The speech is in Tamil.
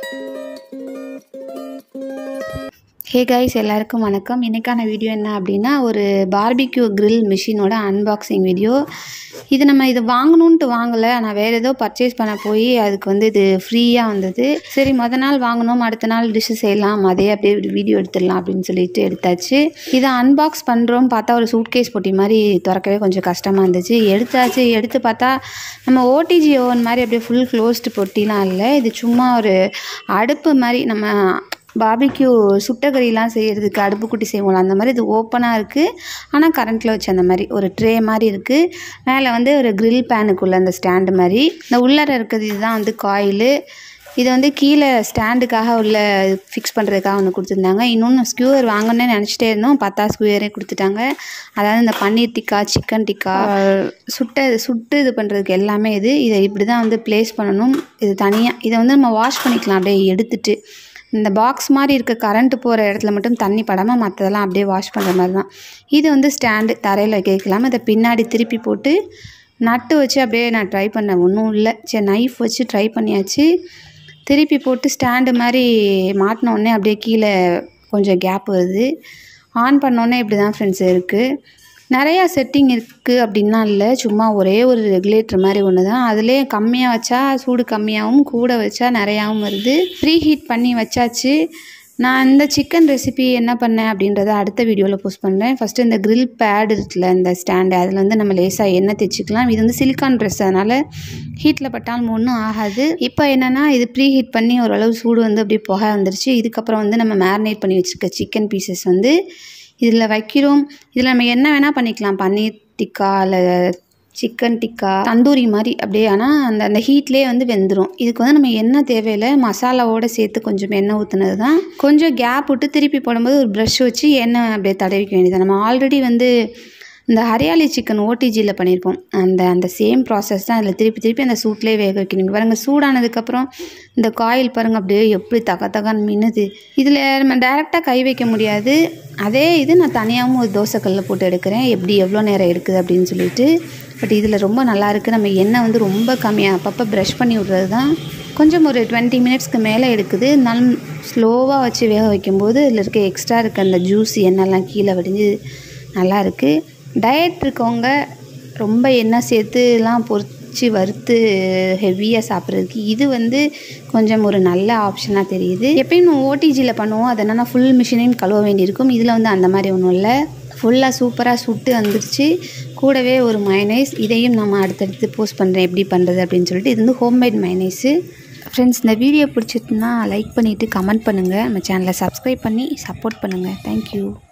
ஹே கைஸ் எல்லாருக்கும் வணக்கம் இன்றைக்கான வீடியோ என்ன அப்படின்னா ஒரு பார்பிக்யூ grill மிஷினோட அன்பாக்சிங் வீடியோ இது நம்ம இது வாங்கணுன்ட்டு வாங்கலை நான் வேறு ஏதோ பர்ச்சேஸ் பண்ண போய் அதுக்கு வந்து இது ஃப்ரீயாக வந்தது சரி மொதல் நாள் வாங்கணும் அடுத்த நாள் டிஷ்ஷு செய்யலாம் அதே அப்படியே ஒரு வீடியோ எடுத்துடலாம் அப்படின்னு சொல்லிட்டு எடுத்தாச்சு இதை அன்பாக்ஸ் பண்ணுறோம் பார்த்தா ஒரு சூட்கேஸ் பொட்டி மாதிரி திறக்கவே கொஞ்சம் கஷ்டமாக இருந்துச்சு எடுத்தாச்சு எடுத்து பார்த்தா நம்ம ஓடிஜி ஓவன் மாதிரி அப்படியே ஃபுல் க்ளோஸ்டு பொட்டிலாம் இல்லை இது சும்மா ஒரு அடுப்பு மாதிரி நம்ம பாபிக்யூ சுட்டக்கறிலாம் செய்கிறதுக்கு அடுப்பு குட்டி செய்வோம்ல அந்த மாதிரி இது ஓப்பனாக இருக்குது ஆனால் கரண்ட்டில் வச்சு அந்த மாதிரி ஒரு ட்ரே மாதிரி இருக்குது மேலே வந்து ஒரு grill பேனுக்குள்ளே அந்த ஸ்டாண்டு மாதிரி இந்த உள்ளார இருக்கிறது இதுதான் வந்து காயிலு இது வந்து கீழே ஸ்டாண்டுக்காக உள்ள ஃபிக்ஸ் பண்ணுறதுக்காக ஒன்று கொடுத்துருந்தாங்க இன்னொன்று ஸ்க்யூவர் வாங்கணும்னு நினச்சிட்டே இருந்தோம் பார்த்தா ஸ்க்யூவரே கொடுத்துட்டாங்க அதாவது இந்த பன்னீர் டிக்கா சிக்கன் டிக்கா சுட்ட சுட்டு இது பண்ணுறதுக்கு எல்லாமே இது இதை இப்படி தான் வந்து ப்ளேஸ் பண்ணணும் இது தனியாக இதை வந்து நம்ம வாஷ் பண்ணிக்கலாம் அப்படியே எடுத்துட்டு இந்த பாக்ஸ் மாதிரி இருக்க கரண்ட்டு போகிற இடத்துல மட்டும் தண்ணி படாமல் மற்றதெல்லாம் அப்படியே வாஷ் பண்ணுற மாதிரி தான் இது வந்து ஸ்டாண்டு தரையில் வைக்கலாம் இதை பின்னாடி திருப்பி போட்டு நட்டு வச்சு அப்படியே நான் ட்ரை பண்ணேன் ஒன்றும் இல்லை சரி நைஃப் வச்சு ட்ரை பண்ணியாச்சு திருப்பி போட்டு ஸ்டாண்டு மாதிரி மாட்டின உடனே அப்படியே கீழே கொஞ்சம் கேப் வருது ஆன் பண்ணோடனே இப்படி தான் ஃப்ரெண்ட்ஸ் இருக்குது நிறையா செட்டிங் இருக்குது அப்படின்லாம் இல்லை சும்மா ஒரே ஒரு ரெகுலேட்டர் மாதிரி ஒன்று தான் அதுலேயே கம்மியாக வச்சா சூடு கம்மியாகவும் கூட வச்சா நிறையாவும் வருது ப்ரீ ஹீட் பண்ணி வச்சாச்சு நான் இந்த சிக்கன் ரெசிபி என்ன பண்ணேன் அப்படின்றத அடுத்த வீடியோவில் போஸ்ட் பண்ணுறேன் ஃபஸ்ட்டு இந்த grill பேட் இருக்குல்ல இந்த ஸ்டாண்டு அதில் வந்து நம்ம லேசாக எண்ணெய் தேய்ச்சிக்கலாம் இது வந்து சிலிக்கான் ட்ரெஸ் அதனால் ஹீட்டில் பட்டாலும் ஒன்றும் ஆகாது இப்போ என்னென்னா இது ப்ரீ ஹீட் பண்ணி ஓரளவு சூடு வந்து அப்படியே புகை வந்துருச்சு இதுக்கப்புறம் வந்து நம்ம மேரினேட் பண்ணி வச்சுருக்க சிக்கன் பீசஸ் வந்து இதில் வைக்கிறோம் இதில் நம்ம என்ன வேணால் பண்ணிக்கலாம் பன்னீர் டிக்கா இல்லை சிக்கன் டிக்கா தந்தூரி மாதிரி அப்படியே ஆனால் அந்த அந்த ஹீட்லேயே வந்து வெந்துடும் இதுக்கு வந்து நம்ம எண்ணெய் தேவையில்லை மசாலாவோடு சேர்த்து கொஞ்சம் எண்ணெய் ஊற்றுனது தான் கொஞ்சம் கேப் விட்டு திருப்பி போடும்போது ஒரு ப்ரஷ் வச்சு எண்ணெய் அப்படியே தடவிக்க வேண்டியது நம்ம ஆல்ரெடி வந்து இந்த ஹரியாலி சிக்கன் ஓடிஜியில் பண்ணியிருப்போம் அந்த அந்த சேம் ப்ராசஸ் தான் அதில் திருப்பி திருப்பி அந்த சூட்லேயே வேக வைக்கணும் பாருங்கள் சூடானதுக்கப்புறம் இந்த காயில் பாருங்கள் அப்படியே எப்படி தக தகன்னு மின்னுது இதில் நம்ம டைரெக்டாக கை வைக்க முடியாது அதே இது நான் தனியாகவும் ஒரு தோசைக்கல்லில் போட்டு எடுக்கிறேன் எப்படி எவ்வளோ நேரம் எடுக்குது அப்படின்னு சொல்லிட்டு பட் இதில் ரொம்ப நல்லா இருக்குது நம்ம எண்ணெய் வந்து ரொம்ப கம்மியாக அப்பப்போ ப்ரஷ் பண்ணி விட்றது தான் கொஞ்சம் ஒரு டுவெண்ட்டி மினிட்ஸ்க்கு மேலே எடுக்குது இருந்தாலும் ஸ்லோவாக வச்சு வேக வைக்கும்போது இதில் இருக்க எக்ஸ்ட்ரா இருக்க அந்த ஜூஸ் எண்ணெய்லாம் கீழே வடிஞ்சு நல்லா இருக்குது டயட் இருக்கவங்க ரொம்ப எண்ணெய் சேர்த்துலாம் பொரிச்சு வறுத்து ஹெவியாக சாப்பிட்றதுக்கு இது வந்து கொஞ்சம் ஒரு நல்ல ஆப்ஷனாக தெரியுது எப்பயும் நம்ம ஓடிஜியில் பண்ணுவோம் அது என்னென்னா ஃபுல் மிஷினையும் கழுவ வேண்டியிருக்கும் இதில் வந்து அந்த மாதிரி ஒன்றும் இல்லை ஃபுல்லாக சூப்பராக சுட்டு வந்துருச்சு கூடவே ஒரு மைனைஸ் இதையும் நம்ம அடுத்தடுத்து போஸ்ட் பண்ணுறேன் எப்படி பண்ணுறது அப்படின்னு சொல்லிட்டு இது வந்து ஹோம்மேட் மைனைஸு ஃப்ரெண்ட்ஸ் இந்த வீடியோ பிடிச்சிட்டுனா லைக் பண்ணிவிட்டு கமெண்ட் பண்ணுங்கள் நம்ம சேனலை சப்ஸ்கிரைப் பண்ணி சப்போர்ட் பண்ணுங்கள் தேங்க்யூ